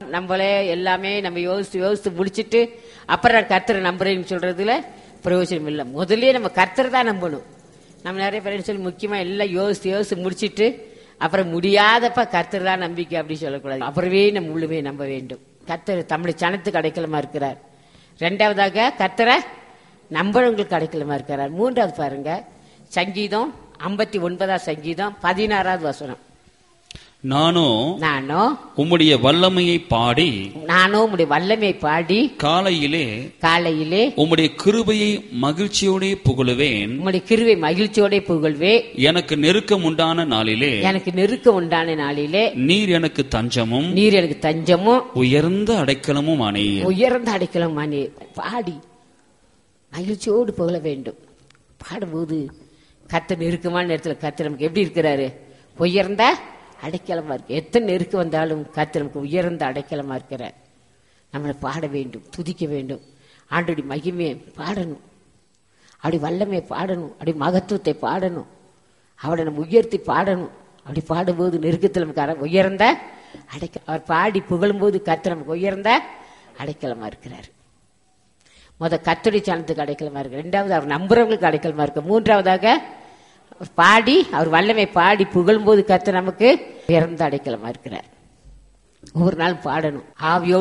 நம்மளே எல்லாமே நம்ம யோசித்து யோசித்து முடிச்சிட்டு அப்புறம் நான் கர்த்தரை நம்புறேன்னு சொல்றதுல பிரயோஜனம் இல்லை முதல்லயே நம்ம கர்த்தரை தான் நம்பணும் நம்ம நிறைய பேர் சொல்லி முக்கியமா எல்லாம் யோசித்து யோசித்து முடிச்சிட்டு அப்புறம் முடியாதப்ப கர்த்தர் தான் நம்பிக்கை அப்படின்னு சொல்லக்கூடாது அப்புறமே நம்ம முழுமே நம்ப வேண்டும் கர்த்தர் தமிழ் சனத்துக்கு அடைக்கலமா இருக்கிறார் ரெண்டாவதாக கர்த்தரை நம்புறவங்களுக்கு அடைக்கலமா இருக்கிறார் மூன்றாவது பாருங்க சங்கீதம் ஐம்பத்தி ஒன்பதாம் சங்கீதம் பதினாறாவது வசனம் நானும் நானும் உம்முடைய வல்லமையை பாடி நானும் உம்முடைய வல்லமை பாடி காலையிலே காலையிலே உம்முடைய கிருபையை மகிழ்ச்சியோடே புகழுவேன் உம்முடைய கிருவை மகிழ்ச்சியோட புகழ்வே எனக்கு நெருக்கம் உண்டான நாளிலே எனக்கு நெருக்கம் உண்டான நாளிலே நீர் எனக்கு தஞ்சமும் நீர் எனக்கு தஞ்சமும் உயர்ந்த அடைக்கலமும் ஆனீர் உயர்ந்த அடைக்கலம் மணி பாடி மகிழ்ச்சியோடு புகழ வேண்டும் பாடும்போது கத்த நெருக்கமான நேரத்தில் கத்த நமக்கு எப்படி இருக்கிறாரு உயர்ந்த அடைக்கலமா இருக்கு எத்தனை நெருக்கம் வந்தாலும் கத்த நமக்கு உயர்ந்த அடைக்கலமா இருக்கிறார் நம்மளை பாட வேண்டும் துதிக்க வேண்டும் ஆண்டோடி மகிமையை பாடணும் அப்படி வல்லமையை பாடணும் அப்படி மகத்துவத்தை பாடணும் அவளை நம்ம உயர்த்தி பாடணும் அப்படி பாடும்போது நெருக்கத்தில் நமக்கு அர- உயர்ந்த அடைக்க அவர் பாடி புகழும்போது கர்த்தர் நமக்கு உயர்ந்த அடைக்கலமா இருக்கிறார் முத கத்தடி சாணத்துக்கு அடைக்கலமா இருக்கு ரெண்டாவது அவர் நம்புறவங்களுக்கு அடைக்கலமா இருக்கு மூன்றாவதாக அவர் பாடி அவர் வல்லமை பாடி புகழும்போது கர்த்தர் நமக்கு உயர்ந்த அடைக்கலமா இருக்கிறார் ஒவ்வொரு நாள் பாடணும் ஆவியோடு